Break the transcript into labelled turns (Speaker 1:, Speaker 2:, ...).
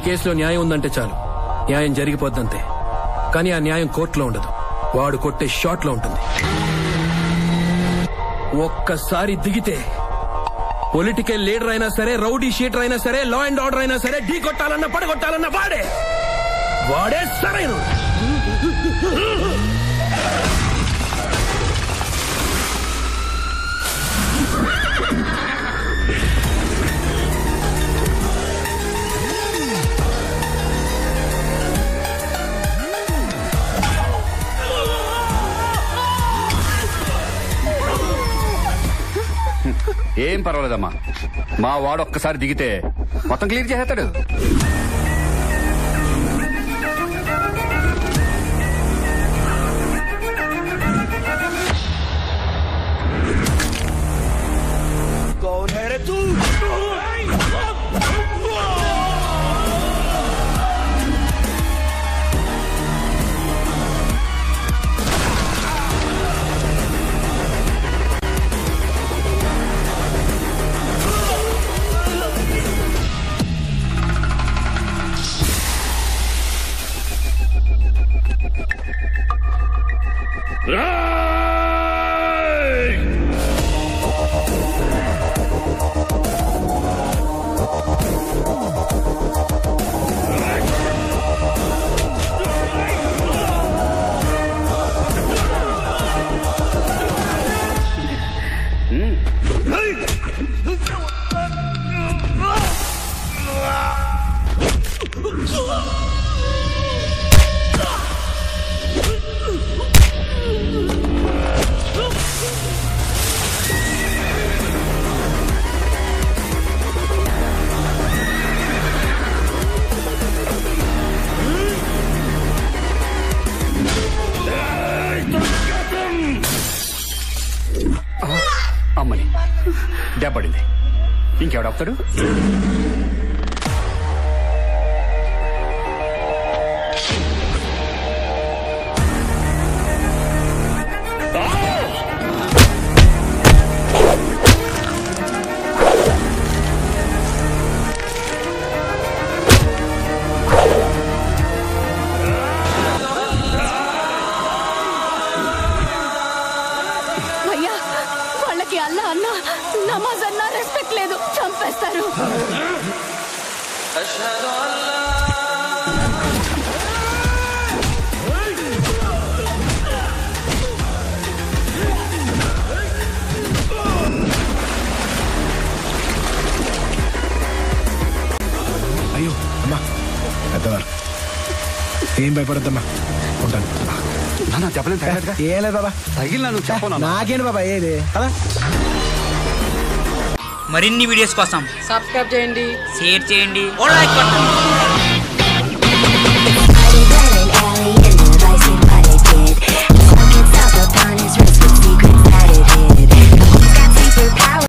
Speaker 1: కేసులో న్యాయం ఉందంటే చాలు న్యాయం జరిగిపోద్దంతే కానీ ఆ న్యాయం కోర్టులో ఉండదు వాడు కొట్టే షాట్ లో ఉంటుంది ఒక్కసారి దిగితే పొలిటికల్ లీడర్ అయినా సరే రౌడీ షీటర్ అయినా సరే లా అండ్ ఆర్డర్ అయినా సరే ఢీ కొట్టాలన్నా పడగొట్టాలన్నా వాడే వాడే సరైన
Speaker 2: ఏం పర్వాలేదమ్మా మా వాడు ఒక్కసారి దిగితే మొత్తం క్లియర్ చేసేస్తాడు అమ్మని దెబ్బడింది ఇంకెవడొస్తాడు
Speaker 3: అయ్యా వాళ్ళకి అల్లా అన్న నమాజ్ అన్న రెస్పెక్ట్ లేదు చంపేస్తారు
Speaker 4: అయ్యో అమ్మా పెద్దవారు ఏం భయపడద్దమ్మా ఉంటాను
Speaker 2: నాన్న చెప్పలేను తగలదుగా
Speaker 4: ఏం లేదు బాబా
Speaker 2: తగిలినా నువ్వు చెప్పను
Speaker 4: నాకేంటి బాబా ఏది కదా
Speaker 5: మరిన్ని వీడియోస్ కోసం
Speaker 6: సబ్స్క్రైబ్ చేయండి
Speaker 5: షేర్ చేయండి ఓ లైక్ కొట్టండి